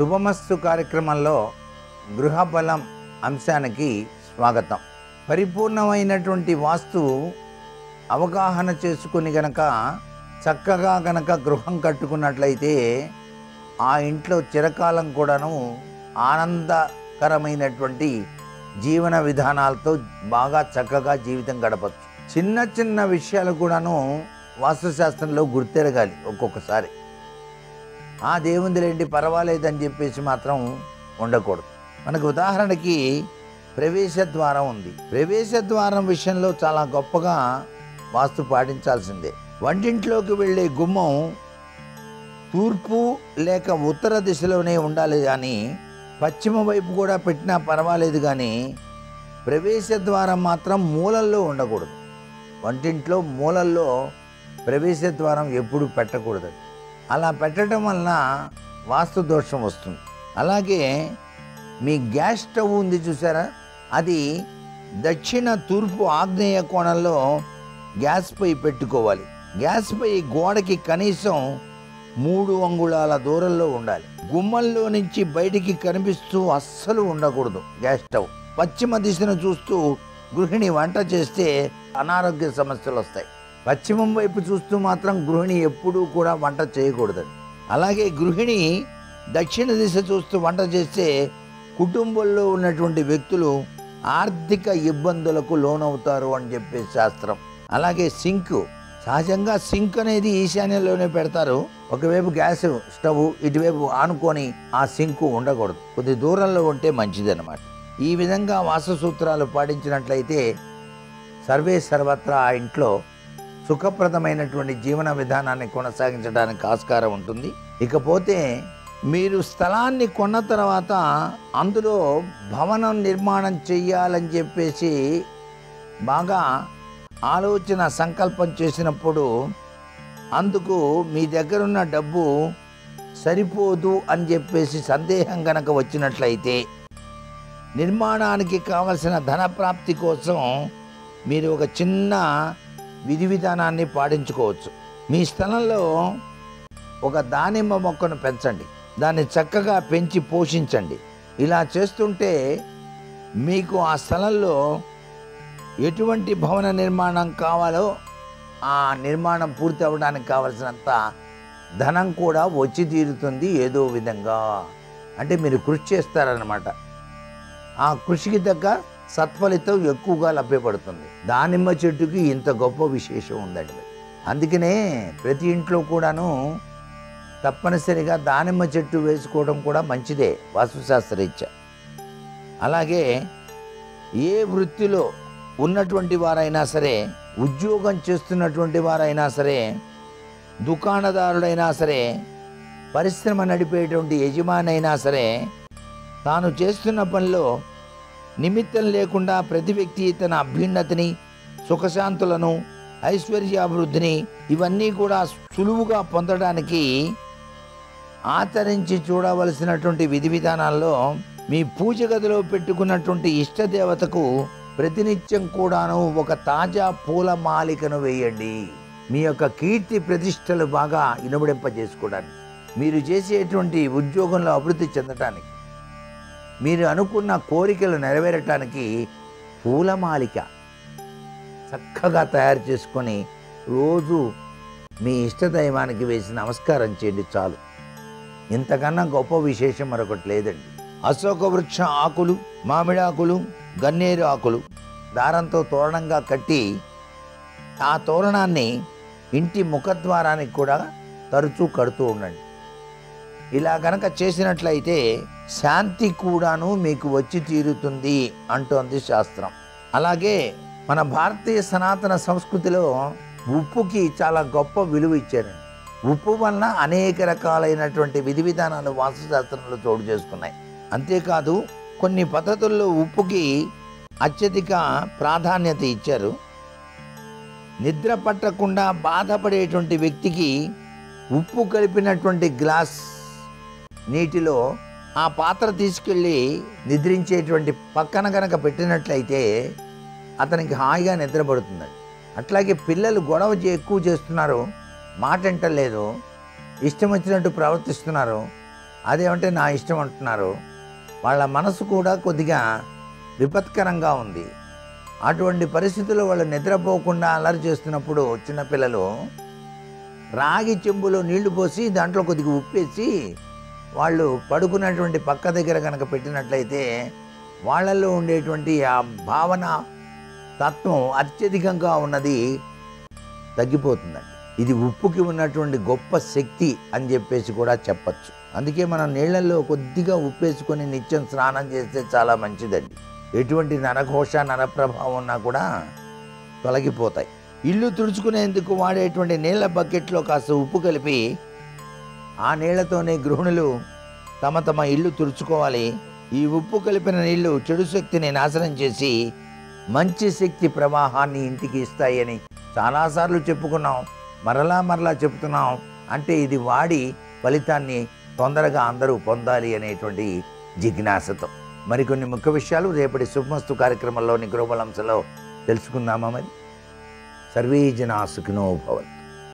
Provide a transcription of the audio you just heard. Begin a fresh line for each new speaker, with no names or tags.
శుభమస్తు కార్యక్రమంలో గృహబలం అంశానికి స్వాగతం పరిపూర్ణమైనటువంటి వాస్తు అవగాహన చేసుకుని గనక చక్కగా గనక గృహం కట్టుకున్నట్లయితే ఆ ఇంట్లో చిరకాలం కూడాను ఆనందకరమైనటువంటి జీవన విధానాలతో బాగా చక్కగా జీవితం గడపచ్చు చిన్న చిన్న విషయాలు కూడాను వాస్తుశాస్త్రంలో గుర్తెరగాలి ఒక్కొక్కసారి ఆ దేవుందిలేంటి పర్వాలేదని చెప్పేసి మాత్రం ఉండకూడదు మనకు ఉదాహరణకి ప్రవేశ ద్వారం ఉంది ప్రవేశ ద్వారం విషయంలో చాలా గొప్పగా వాస్తు పాటించాల్సిందే వంటింట్లోకి వెళ్ళే గుమ్మం తూర్పు లేక ఉత్తర దిశలోనే ఉండాలి కానీ పశ్చిమ వైపు కూడా పెట్టినా పర్వాలేదు కానీ ప్రవేశ ద్వారం మాత్రం మూలల్లో ఉండకూడదు వంటింట్లో మూలల్లో ప్రవేశ ద్వారం ఎప్పుడు పెట్టకూడదు అలా పెట్టడం వలన వాస్తు దోషం వస్తుంది అలాగే మీ గ్యాస్ స్టవ్ ఉంది చూసారా అది దక్షిణ తూర్పు ఆగ్నేయ కోణంలో గ్యాస్ పై పెట్టుకోవాలి గ్యాస్ పై గోడకి కనీసం మూడు అంగుళాల దూరంలో ఉండాలి గుమ్మంలో నుంచి బయటికి కనిపిస్తూ అస్సలు ఉండకూడదు గ్యాస్ స్టవ్ పశ్చిమ దిశను చూస్తూ గృహిణి వంట చేస్తే అనారోగ్య సమస్యలు వస్తాయి పశ్చిమం వైపు చూస్తూ మాత్రం గృహిణి ఎప్పుడూ కూడా వంట చేయకూడదు అలాగే గృహిణి దక్షిణ దిశ చూస్తూ వంట చేస్తే కుటుంబంలో ఉన్నటువంటి వ్యక్తులు ఆర్థిక ఇబ్బందులకు లోనవుతారు అని చెప్పే శాస్త్రం అలాగే సింక్ సహజంగా సింక్ అనేది ఈశాన్యంలోనే పెడతారు ఒకవైపు గ్యాస్ స్టవ్ ఇటువైపు ఆనుకొని ఆ సింక్ ఉండకూడదు కొద్ది దూరంలో ఉంటే మంచిదన్నమాట ఈ విధంగా వాస్తు సూత్రాలు పాటించినట్లయితే సర్వే సర్వత్రా ఆ ఇంట్లో సుఖప్రదమైనటువంటి జీవన విధానాన్ని కొనసాగించడానికి ఆస్కారం ఉంటుంది ఇకపోతే మీరు స్థలాన్ని కొన్న తర్వాత అందులో భవనం నిర్మాణం చెయ్యాలని చెప్పేసి బాగా ఆలోచన సంకల్పం చేసినప్పుడు అందుకు మీ దగ్గర ఉన్న డబ్బు సరిపోదు అని చెప్పేసి సందేహం గనక వచ్చినట్లయితే నిర్మాణానికి కావలసిన ధన ప్రాప్తి కోసం మీరు ఒక చిన్న విధి విధానాన్ని పాటించుకోవచ్చు మీ స్థలంలో ఒక దానిమ్మ మొక్కను పెంచండి దాన్ని చక్కగా పెంచి పోషించండి ఇలా చేస్తుంటే మీకు ఆ స్థలంలో ఎటువంటి భవన నిర్మాణం కావాలో ఆ నిర్మాణం పూర్తి అవ్వడానికి కావలసినంత ధనం కూడా వచ్చి తీరుతుంది ఏదో విధంగా అంటే మీరు కృషి చేస్తారనమాట ఆ కృషికి తగ్గ సత్ఫలితం ఎక్కువగా లభ్యపడుతుంది దానిమ్మ చెట్టుకి ఇంత గొప్ప విశేషం ఉందండి అందుకనే ప్రతి ఇంట్లో కూడాను తప్పనిసరిగా దానిమ్మ చెట్టు వేసుకోవడం కూడా మంచిదే వాస్తుశాస్త్రరీత్యా అలాగే ఏ వృత్తిలో ఉన్నటువంటి వారైనా సరే ఉద్యోగం చేస్తున్నటువంటి వారైనా సరే దుకాణదారుడైనా సరే పరిశ్రమ నడిపేటువంటి యజమాని అయినా సరే తాను చేస్తున్న పనిలో నిమిత్తం లేకుండా ప్రతి వ్యక్తి తన అభ్యున్నతిని సుఖశాంతులను ఐశ్వర్యాభివృద్ధిని ఇవన్నీ కూడా సులువుగా పొందడానికి ఆచరించి చూడవలసినటువంటి విధి విధానాల్లో మీ పూజ గదిలో పెట్టుకున్నటువంటి ఇష్టదేవతకు ప్రతినిత్యం కూడాను ఒక తాజా పూల మాలికను వేయండి మీ యొక్క కీర్తి ప్రతిష్టలు బాగా ఇనుమడింపజేసుకోవడానికి మీరు చేసేటువంటి ఉద్యోగంలో అభివృద్ధి చెందటానికి మీరు అనుకున్న కోరికలు నెరవేరటానికి పూలమాలిక చక్కగా తయారు చేసుకొని రోజు మీ ఇష్టదైవానికి వేసి నమస్కారం చేయండి చాలు ఇంతకన్నా గొప్ప విశేషం మరొకటి లేదండి అశోక వృక్ష ఆకులు మామిడాకులు గన్నేరు ఆకులు దారంతో తోరణంగా కట్టి ఆ తోరణాన్ని ఇంటి ముఖద్వారానికి కూడా తరచూ కడుతూ ఉండండి ఇలా గనక చేసినట్లయితే శాంతి కూడాను మీకు వచ్చి తీరుతుంది అంటోంది శాస్త్రం అలాగే మన భారతీయ సనాతన సంస్కృతిలో ఉప్పుకి చాలా గొప్ప విలువ ఇచ్చారండి ఉప్పు వలన అనేక రకాలైనటువంటి విధి విధానాలు వాస్తుశాస్త్రంలో చోటు చేసుకున్నాయి అంతేకాదు కొన్ని పద్ధతుల్లో ఉప్పుకి అత్యధిక ప్రాధాన్యత ఇచ్చారు నిద్ర పట్టకుండా బాధపడేటువంటి వ్యక్తికి ఉప్పు కలిపినటువంటి గ్లాస్ నీటిలో ఆ పాత్ర తీసుకెళ్ళి నిద్రించేటువంటి పక్కన కనుక పెట్టినట్లయితే అతనికి హాయిగా నిద్రపడుతుందండి అట్లాగే పిల్లలు గొడవ చే- ఎక్కువ చేస్తున్నారు మాట వింటలేదు ఇష్టం వచ్చినట్టు ప్రవర్తిస్తున్నారు అదేమంటే నా ఇష్టం అంటున్నారు వాళ్ళ మనసు కూడా కొద్దిగా విపత్కరంగా ఉంది అటువంటి పరిస్థితుల్లో వాళ్ళు నిద్రపోకుండా అల్లరి చేస్తున్నప్పుడు చిన్నపిల్లలు రాగి చెంబులో నీళ్లు పోసి దాంట్లో కొద్దిగా ఉప్పేసి వాళ్ళు పడుకున్నటువంటి పక్క దగ్గర కనుక పెట్టినట్లయితే వాళ్ళల్లో ఉండేటువంటి ఆ భావన తత్వం అత్యధికంగా ఉన్నది తగ్గిపోతుందండి ఇది ఉప్పుకి ఉన్నటువంటి గొప్ప శక్తి అని చెప్పేసి కూడా చెప్పచ్చు అందుకే మనం నీళ్ళల్లో కొద్దిగా ఉప్పేసుకొని నిత్యం స్నానం చేస్తే చాలా మంచిదండి ఎటువంటి నరఘోష నరప్రభావం ఉన్నా కూడా తొలగిపోతాయి ఇల్లు తుడుచుకునేందుకు వాడేటువంటి నీళ్ళ బకెట్లో కాస్త ఉప్పు కలిపి ఆ నీళ్లతోనే గృహిణులు తమ తమ ఇల్లు తుడుచుకోవాలి ఈ ఉప్పు కలిపిన నీళ్లు చెడు శక్తిని నాశనం చేసి మంచి శక్తి ప్రవాహాన్ని ఇంటికి ఇస్తాయని చాలాసార్లు చెప్పుకున్నాం మరలా మరలా చెప్తున్నాం అంటే ఇది వాడి ఫలితాన్ని తొందరగా అందరూ పొందాలి అనేటువంటి జిజ్ఞాసతో మరికొన్ని ముఖ్య విషయాలు రేపటి శుభమస్తు కార్యక్రమంలోని గ్లోబల్ అంశంలో తెలుసుకుందామా మరి సర్వే జనా సుఖినో భవంతు